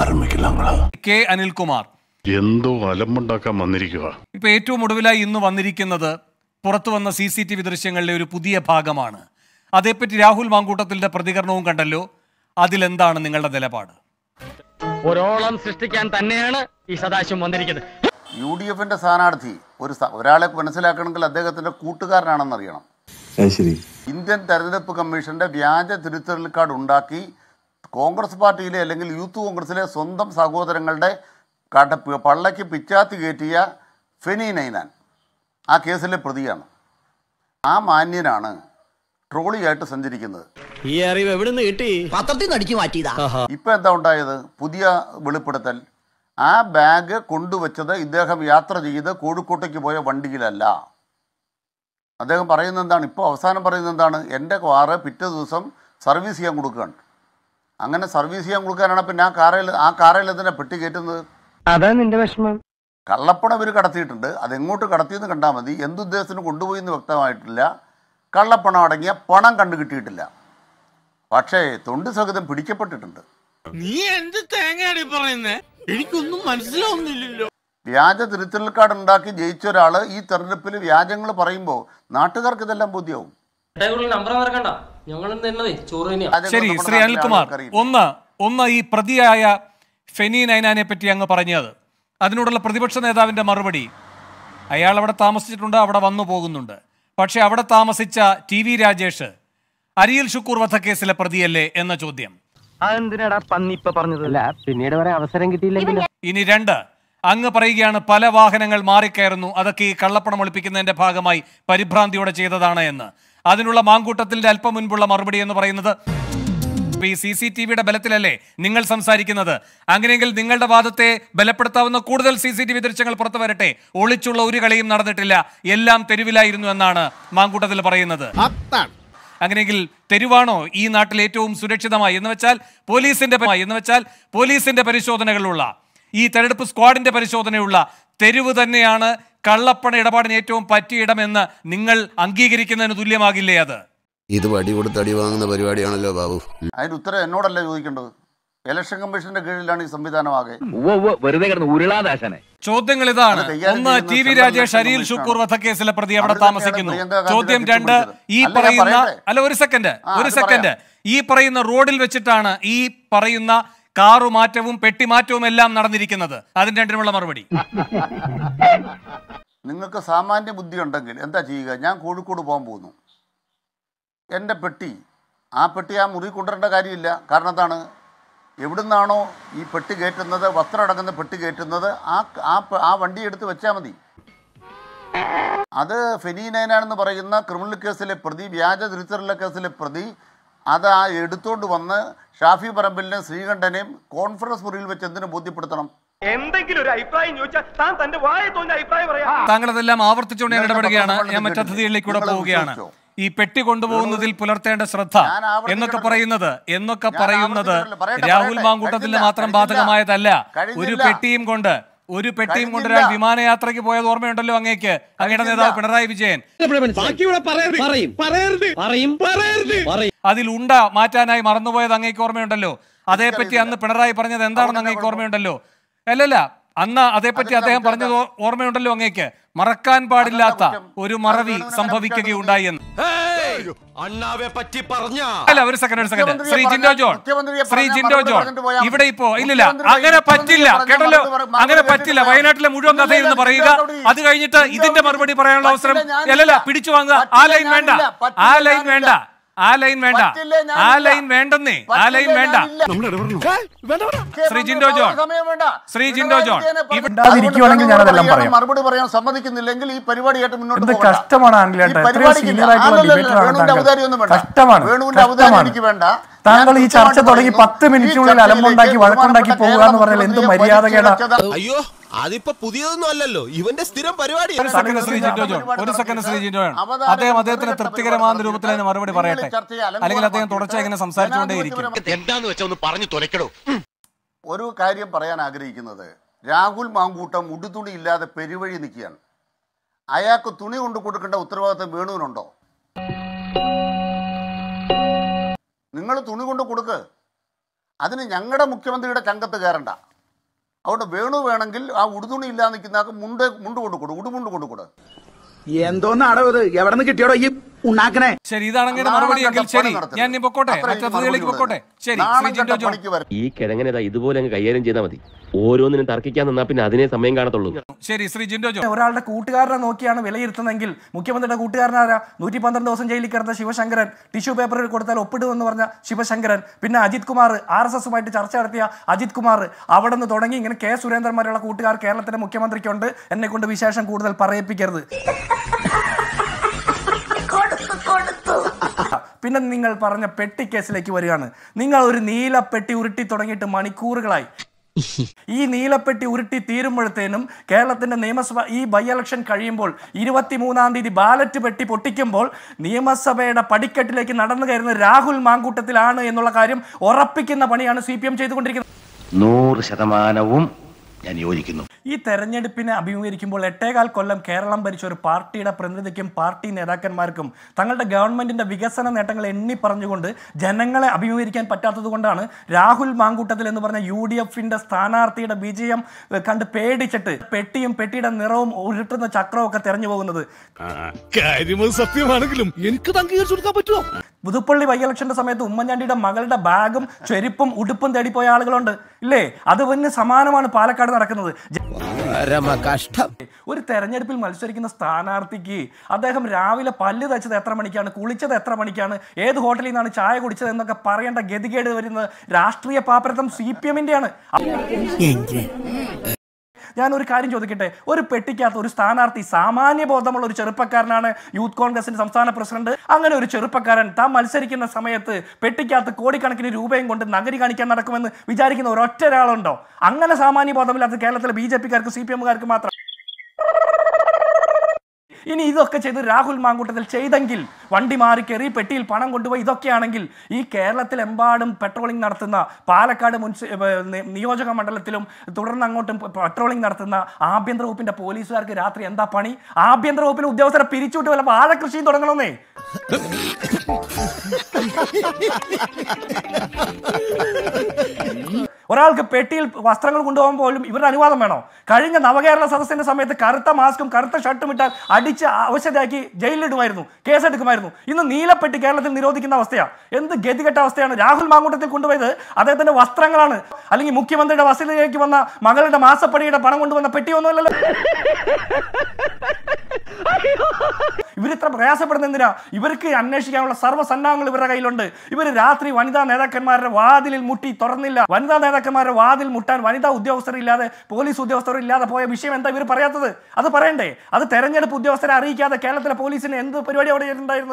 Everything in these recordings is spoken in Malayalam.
ആരംഭിക്കില്ലാങ്കളാ കെ അനിൽകുമാർ എന്തോ അലമ്പുണ്ടാക്കാൻ വന്നിരിക്കുക ഇപ്പൊ ഏറ്റവും ഒടുവിലായി ഇന്ന് വന്നിരിക്കുന്നത് പുറത്തു വന്ന സി സി ടി വി ദൃശ്യങ്ങളിലെ ഒരു പുതിയ ഭാഗമാണ് അതേപ്പറ്റി രാഹുൽ മാങ്കൂട്ടത്തിന്റെ പ്രതികരണവും കണ്ടല്ലോ അതിലെന്താണ് നിങ്ങളുടെ നിലപാട് ഒരോളം സൃഷ്ടിക്കാൻ തന്നെയാണ് ഈ സദാശിവം വന്നിരിക്കുന്നത് യു ഡി എഫിന്റെ സ്ഥാനാർത്ഥി ഒരു സ- ഒരാളെ മനസ്സിലാക്കണമെങ്കിൽ അദ്ദേഹത്തിന്റെ കൂട്ടുകാരനാണെന്ന് അറിയണം ശരി ഇന്ത്യൻ തെരഞ്ഞെടുപ്പ് കമ്മീഷന്റെ വ്യാജ തിരുത്തൽ കാർഡ് ഉണ്ടാക്കി കോൺഗ്രസ് പാർട്ടിയിലെ അല്ലെങ്കിൽ യൂത്ത് കോൺഗ്രസിലെ സ്വന്തം സഹോദരങ്ങളുടെ കട പള്ളയ്ക്ക് പിച്ചാത്തി കയറ്റിയ ഫെനി നൈനാൻ ആ കേസിലെ പ്രതിയാണ് ആ മാന്യനാണ് ട്രോളിയായിട്ട് സഞ്ചരിക്കുന്നത് ഈ അറിവ് എവിടുന്ന് കിട്ടി പത്രത്തിൽ നിന്ന് അടിച്ചു മാറ്റിയതാ ഇപ്പം എന്താ ഉണ്ടായത് പുതിയ വെളിപ്പെടുത്തൽ ആ ബാഗ് കൊണ്ടുവച്ചത് ഇദ്ദേഹം യാത്ര ചെയ്ത് കോഴിക്കോട്ടേക്ക് പോയ വണ്ടിയിലല്ല അദ്ദേഹം പറയുന്നത് എന്താണ് ഇപ്പോൾ അവസാനം പറയുന്നത് എന്താണ് എൻ്റെ കാറ് പിറ്റേ ദിവസം സർവീസ് ചെയ്യാൻ കൊടുക്കുകയാണ് അങ്ങനെ സർവീസ് ചെയ്യാൻ കൊടുക്കാനാണ് പിന്നെ ആ കാറിൽ ആ കാറിൽ എന്തിനാ പെട്ടി കയറ്റുന്നത് അതാ നിന്റെ വിഷമം കള്ളപ്പണം ഇവർ കടത്തിയിട്ടുണ്ട് അതെങ്ങോട്ട് കടത്തിയെന്ന് കണ്ടാൽ മതി എന്തുദ്ദേശത്തിന് കൊണ്ടുപോയി എന്ന് വ്യക്തമായിട്ടില്ല കള്ളപ്പണം അടങ്ങിയ പണം കണ്ടു കിട്ടിയിട്ടില്ല പക്ഷേ തൊണ്ട് സഹിതം പിടിക്കപ്പെട്ടിട്ടുണ്ട് നീ എന്ത് തേങ്ങയാണ് പറയുന്നേ എനിക്കൊന്നും മനസ്സിലാവുന്നില്ലല്ലോ വ്യാജ തിരുത്തൽ കാർഡ് ഉണ്ടാക്കി ജയിച്ച ഒരാൾ ഈ തെരഞ്ഞെടുപ്പിൽ വ്യാജങ്ങൾ പറയുമ്പോൾ നാട്ടുകാർക്ക് ഇതെല്ലാം ബോധ്യവും നമ്പർ മറക്കണ്ട ഞങ്ങൾ തന്നതേ ചോറ് തന്നെയാ വ്യാജങ്ങൾ ശരി നമ്മുടെ ശ്രീ നാട്ടിലെ അനിൽകുമാർ ആൾക്കാർക്കറിയില്ല. ഒന്ന് ഒന്ന് ഈ പ്രതിയായ ഫെനി നൈനാനെ പറ്റി അങ്ങ് പറഞ്ഞത് അതിനോടുള്ള പ്രതിപക്ഷ നേതാവിന്റെ മറുപടി അയാൾ അവിടെ താമസിച്ചിട്ടുണ്ട് അവിടെ വന്നു പോകുന്നുണ്ട് പക്ഷെ അവിടെ താമസിച്ച ടി വി രാജേഷ് അരിയിൽ ഷുക്കൂർ വധക്കേസിലെ പ്രതിയല്ലേ എന്ന ചോദ്യം അതെന്തിനാടാ പന്നി ഇപ്പൊ പറഞ്ഞത് അല്ല പിന്നീട് വരെ അവസരം കിട്ടിയില്ലെങ്കിൽ ഇനി രണ്ട് അങ്ങ് പറയുകയാണ് പല വാഹനങ്ങൾ മാറിക്കയറുന്നു അതൊക്കെ ഈ കള്ളപ്പണം ഒളിപ്പിക്കുന്നതിന്റെ ഭാഗമായി പരിഭ്രാന്തിയോടെ ചെയ്തതാണ് എന്ന് അതിനുള്ള മാങ്കൂട്ടത്തിന്റെ അല്പം മുൻപുള്ള മറുപടി എന്ന് പറയുന്നത് ഇപ്പൊ ഈ സി സി ടി വിയുടെ ബലത്തിലല്ലേ നിങ്ങൾ സംസാരിക്കുന്നത് അങ്ങനെയെങ്കിൽ നിങ്ങളുടെ വാദത്തെ ബലപ്പെടുത്താവുന്ന കൂടുതൽ സി സി ടി വി ദൃശ്യങ്ങൾ പുറത്തു വരട്ടെ ഒളിച്ചുള്ള ഒരു കളിയും നടന്നിട്ടില്ല എല്ലാം തെരുവിലായിരുന്നു എന്നാണ് മാങ്കൂട്ടത്തിൽ പറയുന്നത് അങ്ങനെയെങ്കിൽ തെരുവാണോ ഈ നാട്ടിൽ ഏറ്റവും സുരക്ഷിതമായി എന്ന് വെച്ചാൽ പോലീസിന്റെ പ- എന്ന് വെച്ചാൽ പോലീസിന്റെ പരിശോധനകളുള്ള ഈ തെരഞ്ഞെടുപ്പ് സ്ക്വാഡിന്റെ പരിശോധനയുള്ള തെരുവ് തന്നെയാണ് കള്ളപ്പണ ഇടപാടിന് ഏറ്റവും പറ്റിയ ഇടമെന്ന് നിങ്ങൾ അംഗീകരിക്കുന്നതിന് തുല്യമാകില്ലേ അത് ഇത് വടി കൊടുത്ത് അടി വാങ്ങുന്ന പരിപാടിയാണല്ലോ ബാബു അതിന് ഉത്തരം എന്നോടല്ല ചോദിക്കേണ്ടത് ഇലക്ഷൻ കമ്മീഷന്റെ കീഴിലാണ് ഈ സംവിധാനമാകെ വെറുതെ കിടന്ന് ഉരുളാദാശനെ ചോദ്യങ്ങൾ ഇതാണ് അത് കൈകാര്യം ഒന്ന് ചെയ്യുന്നത് T V central Rajesh election അരിയിൽ കമ്മീഷനാണ്. ഷുക്കൂർ വധക്കേസിലെ പ്രതി അവിടെ അവർ തന്നെയാണ് താമസിക്കുന്നു പ്രിയങ്ക ഗാന്ധിയെ ചോദ്യം തിരിച്ചു രണ്ട് വിളിച്ചത്. ഈ അല്ല, ഞാൻ പറയുന്ന പറയട്ടെ. അല്ല ഒരു സെക്കൻഡ് ആ, ഒരു അത് സെക്കൻഡ് പറയാം. ഈ പറയുന്ന റോഡിൽ വെച്ചിട്ടാണ് ഈ പറയുന്ന കാറു മാറ്റവും പെട്ടിമാറ്റവും എല്ലാം നടന്നിരിക്കുന്നത് അതിന് രണ്ടിനുമുള്ള മറുപടി നിങ്ങൾക്ക് സാമാന്യ ബുദ്ധി ഉണ്ടെങ്കിൽ എന്താ ചെയ്യുക ഞാൻ കോഴിക്കോട് പോകാൻ പോകുന്നു എൻ്റെ പെട്ടി ആ പെട്ടി ആ മുറി കൊണ്ടുവരേണ്ട കാര്യമില്ല കാരണം എന്താണ് എവിടുന്നാണോ ഈ പെട്ടി കയറ്റുന്നത് വസ്ത്രം അടങ്ങുന്ന പെട്ടി കയറ്റുന്നത് ആ ആ പ- ആ വണ്ടി എടുത്ത് വെച്ചാൽ മതി അത് ഫെനി നൈനാണെന്ന് പറയുന്ന ക്രിമിനൽ കേസിലെ പ്രതി വ്യാജ തിരിച്ചറിയൽ കേസിലെ പ്രതി അത് ആ എടുത്തുകൊണ്ട് വന്ന് ഷാഫി പറമ്പിലിനെയും ശ്രീകണ്ഠനെയും കോൺഫറൻസ് മുറിയിൽ വെച്ച് എന്തിനു ബോധ്യപ്പെടുത്തണം എന്തെങ്കിലും ഒരു അഭിപ്രായം ചോദിച്ചാൽ താൻ തന്റെ വായ തോന്നിയ അഭിപ്രായം പറയാ താങ്കൾ അതെല്ലാം ആവർത്തിച്ചുകൊണ്ട് ഞാൻ നിങ്ങളുടെ ഇടപെടുകയാണ് പത്രങ്ങൾ ഞാൻ കേട്ടില്ലേ? മറ്റതിഥികളിലേക്ക് കൂടെ നിങ്ങൾ പോവുകയാണ് വിശ്വസിച്ചോ? ഈ പെട്ടി കൊണ്ടുപോകുന്നതിൽ പുലർത്തേണ്ട ശ്രദ്ധ ഞാൻ ആവർത്തിച്ചിട്ടുണ്ട്. എന്നൊക്കെ പറയുന്നത് എന്നൊക്കെ ഞാൻ പറയുന്നത് ആവർത്തിച്ചിട്ടുണ്ട്. പറയട്ടെ, രാഹുൽ പറയട്ടെ. മാങ്കൂട്ടത്തിന് കഴിഞ്ഞില്ല, മാത്രം കഴിഞ്ഞില്ല. ബാധകമായതല്ല ഒരു കഴിഞ്ഞില്ല. പെട്ടിയും കൊണ്ട് ഒരു പെട്ടിയും കൊണ്ട് കഴിഞ്ഞില്ല. ഒരാൾ വിമാനയാത്രയ്ക്ക് പോയത് ഓർമ്മയുണ്ടല്ലോ അങ്ങേക്ക് അങ്ങയുടെ കഴിഞ്ഞില്ല. നേതാവ് പിണറായി വിജയൻ പറയും പറയരുത് പറയും പറയരുത് അതിൽ ഉണ്ട മാറ്റാനായി മറന്നുപോയത് അങ്ങേക്ക് ഓർമ്മയുണ്ടല്ലോ അതേപ്പറ്റി അന്ന് പിണറായി പറഞ്ഞത് എന്താണെന്ന് അങ്ങേക്ക് ഓർമ്മയുണ്ടല്ലോ അല്ലല്ല അന്ന് അതേപ്പറ്റി അതെന്താ അദ്ദേഹം കുറ്റം പറഞ്ഞത് ഓ- ഓർമ്മയുണ്ടല്ലോ അങ്ങേക്ക് മറക്കാൻ പാടില്ലാത്ത അതെന്താ കുറ്റം? ഒരു മറവി അത് വേണമെങ്കിൽ സംഭവിക്കുകയുണ്ടായി എന്ന് അണ്ണാവെ പറ്റി പറഞ്ഞ അല്ല ഒരു സെക്കൻഡ് ഒരു സെക്കൻഡ് മുഖ്യമന്ത്രിയെ ശ്രീ പറഞ്ഞ- ജിൻഡോ ജോൺ മുഖ്യമന്ത്രിയെ ശ്രീ പറഞ്ഞ ജിൻഡോ മറുപടി ജോൺ പറഞ്ഞിട്ട് പോയാൽ ഇവിടെ മതി. ഇപ്പോ ഇല്ലില്ല മുഖ്യമന്ത്രി അങ്ങനെ മുഖ്യമന്ത്രി പറ്റില്ല പറഞ്ഞ കേട്ടല്ലോ മറുപടി പറഞ്ഞ് അങ്ങനെ മറുപടി പറ്റില്ല പറഞ്ഞിട്ട് വയനാട്ടിലെ മുഴുവൻ ഇല്ല, കഥയിൽ നിന്ന് ഇല്ല, പറയുക ഇല്ല, അത് കഴിഞ്ഞിട്ട് ഇല്ല, ഇതിന്റെ ഇല്ല, മറുപടി പറയാനുള്ള അവസരം പറ്റില്ല, ഞാനില്ല. അല്ലല്ല പിടിച്ചു വാങ്ങുക ആ പറ്റില്ല, ലൈൻ വേണ്ട ഞാനില്ല. പറ്റില്ല, ആ ലൈൻ ഞാനില്ല. വേണ്ട ആ ലൈൻ വേണ്ട പറ്റില്ല, ഞാനില്ല. ആ ലൈൻ വേണ്ടെന്നേ ആ ലൈൻ വേണ്ട ശ്രീ ജിൻഡോ ജോൺ. സമയം വേണ്ട. ശ്രീ ജിൻഡോ ജോൺ. പിണറായി വിജയനെ ഇവിടെ- ഇരിക്കുവാണെങ്കിൽ ഞാൻ അതെല്ലാം അതുകൊണ്ട് പറയാം. മറുപടി പറയാൻ സമ്മതിക്കുന്നില്ലെങ്കിൽ ഈ പരിപാടിയായിട്ട് മുന്നോട്ട് എന്ത് പോകണ്ട. കഷ്ടമാണ് ആൻലിയേട്ടാ. ഈ എത്രയോ പരിപാടിക്ക് senior ആയിട്ടുള്ള അല്ലല്ലല്ല, debater ആണ് വേണുവിന്റെ താങ്കൾ. ഔദാര്യമൊന്നും വേണ്ട. കഷ്ടമാണ്, വേണുവിന്റെ ഔദാര്യം കഷ്ടമാണ്. എനിക്ക് വേണ്ട താങ്കൾ ഈ ഞാൻ ചർച്ച കൃത്യമായിട്ട് തുടങ്ങി പറയുന്നു. പത്ത് മിനിറ്റിനുള്ളിൽ ഈ ചർച്ചയിലേക്ക് അലമ്പുണ്ടാക്കി വഴക്കുണ്ടാക്കി ബഹുമാനപ്പെട്ട പോകുക എന്ന് പറഞ്ഞാൽ എന്ത് കേരള മര്യാദകേടാ മുഖ്യമന്ത്രിയെ അയ്യോ അതിപ്പോ പുതിയതൊന്നും അല്ലല്ലോ ഇവന്റെ സ്ഥിരം പരിപാടി ഒരു സെക്കൻഡ് ശ്രീ ജിൻഡോ ജോൺ ഒരു സെക്കൻഡ് ശ്രീ ജിൻഡോ ജോൺ അദ്ദേഹം അദ്ദേഹത്തിന് തൃപ്തികരമായ രൂപത്തിൽ അതിന് മറുപടി പറയട്ടെ അല്ലെങ്കിൽ അദ്ദേഹം തുടർച്ചയായി ഇങ്ങനെ സംസാരിച്ചുകൊണ്ടേയിരിക്കും എന്താന്ന് വെച്ചാ ഒന്ന് പറഞ്ഞു തുലക്കടോ ഒരു കാര്യം പറയാൻ ആഗ്രഹിക്കുന്നത് രാഹുൽ മാങ്കൂട്ടം ഉടുതുണി ഇല്ലാതെ പെരുവഴി നിൽക്കുകയാണ് അയാൾക്ക് തുണി കൊണ്ട് കൊടുക്കേണ്ട ഉത്തരവാദിത്തം വേണുവിനുണ്ടോ നിങ്ങൾ തുണി കൊണ്ട് കൊടുക്ക് അതിന് ഞങ്ങളുടെ മുഖ്യമന്ത്രിയുടെ ചങ്കത്ത് കയറണ്ട അതുകൊണ്ട് വേണു വേണമെങ്കിൽ ആ ഉടുതുണി ഇല്ലാതെ നിൽക്കുന്ന മുണ്ട് മുണ്ട് കൊണ്ടുകൊടു ഉടുമുണ്ട് കൊണ്ടുകൊടു എന്തോന്നാടോ ഇത് എവിടെ നിന്ന് കിട്ടിയോടോ ഈ ഉണ്ടാക്കണേ ശരി ഇതാണ് അങ്ങയുടെ മറുപടി എങ്കിൽ ശരി ഞാൻ ഇനി പൊക്കോട്ടെ മറ്റു അതിഥികളിലേക്ക് പൊക്കോട്ടെ ശരി ശ്രീ ജിൻഡോ ജോൺ ഈ കിഴങ്ങനേതാ ഇതുപോലെ അങ്ങ് കൈകാര്യം ചെയ്താൽ മതി ഓരോന്നിനും തർക്കിക്കാൻ നിന്നാ പിന്നെ അതിനെ സമയം കാണത്തുള്ളൂ ശരി ശ്രീ ജിൻഡോ ജോൺ ഒരാളുടെ കൂട്ടുകാരനെ നോക്കിയാണ് വിലയിരുത്തുന്നതെങ്കിൽ മുഖ്യമന്ത്രിയുടെ കൂട്ടുകാരനാരാ നൂറ്റി പന്ത്രണ്ട് ദിവസം ജയിലിൽ കിടന്ന ശിവശങ്കരൻ ടിഷ്യൂ പേപ്പറിൽ കൊടുത്താൽ ഒപ്പിടുമെന്ന് പറഞ്ഞ ശിവശങ്കരൻ പിന്നെ അജിത് കുമാർ ആർ എസ് എസുമായിട്ട് ചർച്ച നടത്തിയ അജിത് കുമാർ അവിടെ നിന്ന് തുടങ്ങി ഇങ്ങനെ കെ സുരേന്ദ്രന്മാരുള്ള കൂട്ടുകാർ കേരളത്തിന്റെ മുഖ്യമന്ത്രിക്കുണ്ട് എന്നെ കൊണ്ട് വിശേഷം കൂടുതൽ പറയിപ്പിക്കരുത് പിന്നെ നിങ്ങൾ പറഞ്ഞ പെട്ടി കേസിലേക്ക് വരികയാണ് നിങ്ങൾ ഒരു നീല പെട്ടി ഉരുട്ടി തുടങ്ങിയിട്ട് മണിക്കൂറുകളായി ഈ നീലപ്പെട്ടി ഉരുട്ടി തീരുമ്പോഴത്തേനും കേരളത്തിന്റെ നിയമസഭ ഈ ബൈ ഇലക്ഷൻ കഴിയുമ്പോൾ ഇരുപത്തിമൂന്നാം തീയതി ബാലറ്റ് പെട്ടി പൊട്ടിക്കുമ്പോൾ നിയമസഭയുടെ പടിക്കെട്ടിലേക്ക് നടന്നു കയറുന്ന രാഹുൽ മാങ്കൂട്ടത്തിലാണ് എന്നുള്ള കാര്യം ഉറപ്പിക്കുന്ന പണിയാണ് സി പി എം ചെയ്തുകൊണ്ടിരിക്കുന്നത് നൂറ് ശതമാനവും ഞാൻ യോജിക്കുന്നു ഈ തെരഞ്ഞെടുപ്പിനെ അഭിമുഖീകരിക്കുമ്പോൾ എട്ടേകാൽ കൊല്ലം കേരളം ഭരിച്ച ഒരു പാർട്ടിയുടെ പ്രതിനിധിക്കും പാർട്ടി നേതാക്കന്മാർക്കും തങ്ങളുടെ ഗവൺമെന്റിന്റെ വികസന നേട്ടങ്ങൾ എണ്ണി പറഞ്ഞുകൊണ്ട് ജനങ്ങളെ അഭിമുഖീകരിക്കാൻ പറ്റാത്തത് കൊണ്ടാണ് രാഹുൽ മാങ്കൂട്ടത്തിൽ എന്ന് പറഞ്ഞ യു ഡി എഫിന്റെ സ്ഥാനാർത്ഥിയുടെ വിജയം ഏഹ്, കണ്ട് പേടിച്ചിട്ട് പെട്ടിയും പെട്ടിയുടെ നിറവും ഉരുട്ടുന്ന ചക്രവും ഒക്കെ തെരഞ്ഞു പോകുന്നത് കാര്യമത് സത്യമാണെങ്കിലും എനിക്ക് അംഗീകരിച്ചു കൊടുക്കാൻ പറ്റുമോ പുതുപ്പള്ളി ബൈ ഇലക്ഷന്റെ സമയത്ത് ഉമ്മൻചാണ്ടിയുടെ മകളുടെ ബാഗും ചെരുപ്പും ഉടുപ്പും തേടിപ്പോയ ആളുകളുണ്ട് ഇല്ലേ അത് പിന്നെ സമാനമാണ് പാലക്കാട് നടക്കുന്നത് ജ- കഷ്ടം ഒരു തെരഞ്ഞെടുപ്പിൽ മത്സരിക്കുന്ന സ്ഥാനാർത്ഥിക്ക് അദ്ദേഹം രാവിലെ പല്ല് തച്ചത് എത്ര മണിക്കാണ് കുളിച്ചത് എത്ര മണിക്കാണ് ഏത് ഹോട്ടലിൽ നിന്നാണ് ചായ കുടിച്ചത് എന്നൊക്കെ പറയേണ്ട ഗതികേട് വരുന്നത് രാഷ്ട്രീയ പാപ്പരത്വം സി പി എമ്മിന്റെയാണ് ഞാൻ ഒരു കാര്യം ചോദിക്കട്ടെ ഒരു പെട്ടിക്കകത്ത് ഒരു സ്ഥാനാർത്ഥി സാമാന്യ ബോധമുള്ള ഒരു ചെറുപ്പക്കാരനാണ് യൂത്ത് കോൺഗ്രസിന്റെ സംസ്ഥാന പ്രസിഡന്റ് അങ്ങനെ ഒരു ചെറുപ്പക്കാരൻ താൻ മത്സരിക്കുന്ന സമയത്ത് പെട്ടിക്കകത്ത് കോടിക്കണക്കിന് രൂപയും കൊണ്ട് നഗരി കാണിക്കാൻ നടക്കുമെന്ന് വിചാരിക്കുന്ന ഒരൊറ്റ ഒരാളുണ്ടോ അങ്ങനെ സാമാന്യ ബോധമില്ലാത്ത കേരളത്തിലെ ബി ജെ പിക്കാർക്ക് സി പി എമ്മുകാർക്ക് മാത്രം ഇനി ഇതൊക്കെ ചെയ്ത് രാഹുൽ മാങ്കൂട്ടത്തിൽ ചെയ്തെങ്കിൽ വണ്ടി മാറി കയറി പെട്ടിയിൽ പണം കൊണ്ടുപോയി ഇതൊക്കെയാണെങ്കിൽ ഈ കേരളത്തിലെമ്പാടും പെട്രോളിംഗ് നടത്തുന്ന പാലക്കാട് മുൻസി ഏർ നി- നിയോജക മണ്ഡലത്തിലും തുടർന്ന് അങ്ങോട്ടും പ- പെട്രോളിംഗ് നടത്തുന്ന ആഭ്യന്തര വകുപ്പിന്റെ പോലീസുകാർക്ക് രാത്രി എന്താ പണി ആഭ്യന്തര വകുപ്പിലെ ഉദ്യോഗസ്ഥരെ പിരിച്ചുവിട്ട് വല്ല വാഴകൃഷിയും തുടങ്ങണമെന്നേ ഒരാൾക്ക് പെട്ടിയിൽ വസ്ത്രങ്ങൾ കൊണ്ടുപോകാൻ പോലും ഇവരുടെ അനുവാദം വേണോ കഴിഞ്ഞ നവകേരള സദസ്സിന്റെ സമയത്ത് കറുത്ത മാസ്കും കറുത്ത ഷർട്ടും ഇട്ടാൽ അടിച്ച് അവശതയാക്കി ജയിലിലിടുമായിരുന്നു കേസെടുക്കുമായിരുന്നു ഇന്ന് നീലപ്പെട്ടി കേരളത്തിൽ നിരോധിക്കുന്ന അവസ്ഥയാ എന്ത് ഗതികെട്ട അവസ്ഥയാണ് രാഹുൽ മാങ്കൂട്ടത്തിൽ കൊണ്ടുപോയത് അദ്ദേഹത്തിന്റെ വസ്ത്രങ്ങളാണ് അല്ലെങ്കിൽ മുഖ്യമന്ത്രിയുടെ വസതിയിലേക്ക് വന്ന മകളുടെ മാസപ്പടിയുടെ പണം കൊണ്ടുവന്ന പെട്ടിയൊന്നുമല്ലല്ലോ ഇവരിത്ര പ്രയാസപ്പെടുന്ന എന്തിനാ ഇവർക്ക് അന്വേഷിക്കാനുള്ള സർവ്വസന്നാഹങ്ങൾ ഇവരുടെ കയ്യിലുണ്ട് ഇവർ രാത്രി വനിതാ നേതാക്കന്മാരുടെ വാതിലിൽ മുട്ടി തുറന്നില്ല വനിതാ നേതാക്കന്മാരുടെ വാതിൽ മുട്ടാൻ വനിതാ ഉദ്യോഗസ്ഥരില്ലാതെ പോലീസ് ഉദ്യോഗസ്ഥരില്ലാതെ പോയ വിഷയം എന്താ ഇവർ പറയാത്തത് അത് പറയണ്ടേ അത് തെരഞ്ഞെടുപ്പ് ഉദ്യോഗസ്ഥരെ അറിയിക്കാതെ കേരളത്തിലെ പോലീസിന് എന്ത് പരിപാടി അവിടെ ചെയ്തിട്ടുണ്ടായിരുന്നു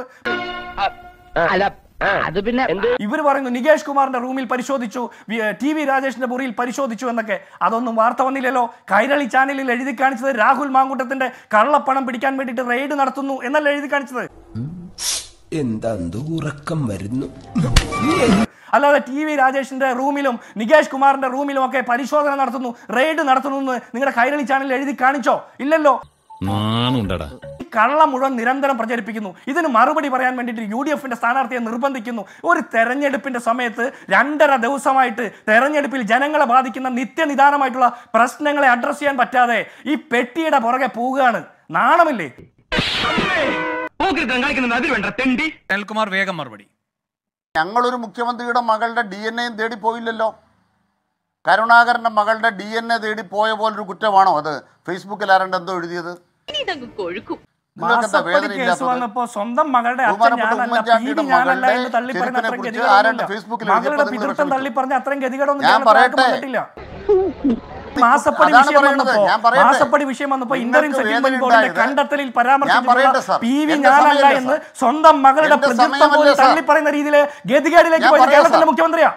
അത് പിന്നെ ഇവർ പറയുന്നു നികേഷ് കുമാറിന്റെ റൂമിൽ പരിശോധിച്ചു വി- ടി വി രാജേഷിന്റെ മുറിയിൽ പരിശോധിച്ചു എന്നൊക്കെ അതൊന്നും വാർത്ത വന്നില്ലല്ലോ കൈരളി ചാനലിൽ എഴുതി കാണിച്ചത് രാഹുൽ മാങ്കൂട്ടത്തിന്റെ കള്ളപ്പണം പിടിക്കാൻ വേണ്ടിയിട്ട് റെയ്ഡ് നടത്തുന്നു എന്നല്ല എഴുതി കാണിച്ചത് എന്താ ഉറക്കം വരുന്നു അല്ലാതെ ടി വി രാജേഷിന്റെ റൂമിലും നികേഷ് കുമാറിന്റെ റൂമിലും ഒക്കെ പരിശോധന നടത്തുന്നു റെയ്ഡ് നടത്തുന്നു എന്ന് നിങ്ങളുടെ കൈരളി ചാനലിൽ എഴുതി കാണിച്ചോ ഇല്ലല്ലോ നാണുണ്ടടാ ഈ കള്ളം മുഴുവൻ നിരന്തരം പ്രചരിപ്പിക്കുന്നു ഇതിന് മറുപടി പറയാൻ വേണ്ടിയിട്ട് യു ഡി എഫിന്റെ സ്ഥാനാർത്ഥിയെ നിർബന്ധിക്കുന്നു ഒരു തെരഞ്ഞെടുപ്പിന്റെ സമയത്ത് രണ്ടര ദിവസമായിട്ട് തെരഞ്ഞെടുപ്പിൽ ജനങ്ങളെ ബാധിക്കുന്ന നിത്യനിദാനമായിട്ടുള്ള പ്രശ്നങ്ങളെ അഡ്രസ് ചെയ്യാൻ പറ്റാതെ ഈ പെട്ടിയുടെ പുറകെ പോവുകയാണ് നാണമില്ലേ കളിക്കുന്നത് വേണ്ട തെണ്ടി അനിൽകുമാർ വേഗം മറുപടി ഞങ്ങളൊരു മുഖ്യമന്ത്രിയുടെ മകളുടെ ഡി എൻ എയും തേടി പോയില്ലല്ലോ കരുണാകരന്റെ മകളുടെ ഡി എൻ എ തേടി പോയ പോലൊരു കുറ്റമാണോ അത് ഫേസ്ബുക്കിൽ ആരണ്ട് എന്തോ എഴുതിയത് നിങ്ങൾക്ക് എന്താ മാസപ്പടി വേദന കേസ് ഇല്ലാത്തത് വന്നപ്പോ സ്വന്തം മകളുടെ അച്ഛൻ ബഹുമാനപ്പെട്ട ഞാനല്ല ഉമ്മൻചാണ്ടിയുടെ പി വി ഞാനല്ല മകളുടെ എന്ന് തള്ളി പറഞ്ഞ ചെരുപ്പിനെ അത്രയും കുറിച്ച് ഗതികേടൊന്നുമില്ല. ആരാണ്ട് ഫേസ്ബുക്കിൽ എഴുതിയപ്പോൾ മകളുടെ നിങ്ങൾ പിതൃത്വം തള്ളി വിഷമിച്ചു. പറഞ്ഞ അത്രയും ഗതികേടൊന്നും ഞാൻ കേരളത്തിൽ ആർക്കും പറയട്ടെ. വന്നിട്ടില്ല മാസപ്പടി അതാണ് വിഷയം പറയുന്നത്. വന്നപ്പോ ഞാൻ പറയട്ടെ. മാസപ്പടി വിഷയം വന്നപ്പോ നിങ്ങൾക്ക് ഇന്റർവ്യൂ വേദന സെറ്റിൽമെന്റ് ബോർഡിന്റെ ഉണ്ടായത് കണ്ടെത്തലിൽ ഞാൻ പറയട്ടെ പരാമർശിച്ചിട്ടുള്ള സാർ. പി വി എന്റെ ഞാനല്ല സമയമല്ലേ എന്ന് സാർ. സ്വന്തം മകളുടെ എന്റെ പ്രതിത്വം സമയമല്ലേ പോലും സാർ. തള്ളി പറയുന്ന രീതിയില് ഗതികേടിലേക്ക് ഞാൻ പോയത് പറയാം കേരളത്തിലെ സാർ. മുഖ്യമന്ത്രിയാ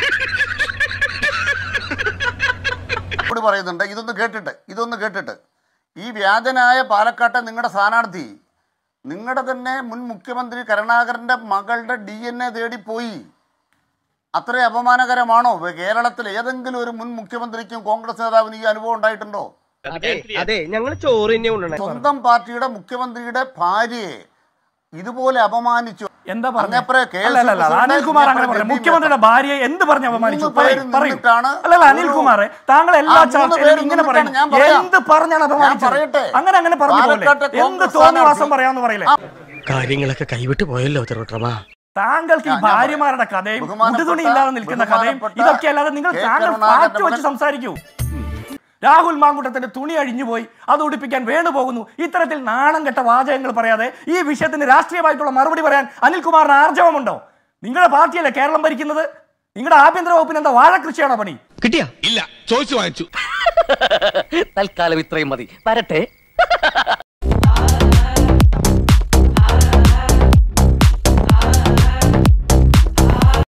കൂടി പറയുന്നുണ്ട് ഇതൊന്ന് കേട്ടിട്ട് ഇതൊന്ന് കേട്ടിട്ട് ഈ വ്യാജനായ പാലക്കാട്ടെ നിങ്ങളുടെ സ്ഥാനാർത്ഥി നിങ്ങളുടെ തന്നെ മുൻ മുഖ്യമന്ത്രി കരുണാകരന്റെ മകളുടെ ഡി എൻ എ തേടിപ്പോയി അത്ര അപമാനകരമാണോ കേരളത്തിൽ ഏതെങ്കിലും ഒരു മുൻ മുഖ്യമന്ത്രിക്കും കോൺഗ്രസ് നേതാവിന് ഈ അനുഭവം ഉണ്ടായിട്ടുണ്ടോ അതെ ഞങ്ങൾ ചോറ് തന്നെ കൊണ്ടുവന്നേ സ്വന്തം പാർട്ടിയുടെ മുഖ്യമന്ത്രിയുടെ ഭാര്യയെ ഇതുപോലെ അപമാനിച്ചു എന്താ പറഞ്ഞത് അങ്ങേപ്പുറേ കെ. അല്ല അല്ല അല്ല സുരേന്ദ്രൻ, അനിൽകുമാർ അങ്ങനെ ഇങ്ങേപ്പുറേ പറഞ്ഞു ഡൽഹി മുഖ്യമന്ത്രിയുടെ ഭാര്യയെ എന്ത് പറഞ്ഞ് അപമാനിച്ചു മൂന്ന് പേര് പറയൂ പറയൂ നിന്നിട്ടാണ് അല്ലല്ല അനിൽകുമാറെ താങ്കൾ എല്ലാ ആ, മൂന്ന് ചർച്ചയിലും പേര് ഇങ്ങനെ നിന്നിട്ടാണ് പറയുന്നു ഞാൻ പറയാം. എന്ത് പറഞ്ഞാണ് അപമാനിച്ചത് പറയട്ടെ. അങ്ങനെ അങ്ങനെ പറഞ്ഞു പോലെ പാലക്കാട്ടെ എന്ത് കോൺഗ്രസ് തോന്നിവാസം സ്ഥാനാർത്ഥി- പറയാമെന്ന് പറയില്ലേ കാര്യങ്ങളൊക്കെ കൈവിട്ട് പോയല്ലോ തിരുവട്ടമാ താങ്കൾക്ക് ഈ ഞാൻ- ഞാൻ ഭാര്യമാരുടെ കഥയും ബഹുമാനപ്പെട്ട- ഉടുതുണി ഇല്ലാതെ നിൽക്കുന്ന കഥയും ബഹുമാനപ്പെട്ട ഇതൊക്കെ അല്ലാതെ നിങ്ങൾ കെ. താങ്കൾ കരുണാകരന്റെ ഫാക്ട് വെച്ച് മകൻ- സംസാരിക്കൂ രാഹുൽ മാങ്കുട്ടത്തിന്റെ തുണി അഴിഞ്ഞു പോയി അത് ഉടുപ്പിക്കാൻ വേണു പോകുന്നു ഇത്തരത്തിൽ നാണം കെട്ട വാചകങ്ങൾ പറയാതെ ഈ വിഷയത്തിന് രാഷ്ട്രീയമായിട്ടുള്ള മറുപടി പറയാൻ അനിൽകുമാറിന് ആർജവമുണ്ടോ നിങ്ങളുടെ പാർട്ടിയല്ലേ കേരളം ഭരിക്കുന്നത് നിങ്ങളുടെ ആഭ്യന്തര വകുപ്പിന് എന്താ വാഴകൃഷിയാണോ പണി കിട്ടിയാ ഇല്ല ചോദിച്ചു വാങ്ങിച്ചു തൽക്കാലം ഇത്രയും മതി വരട്ടെ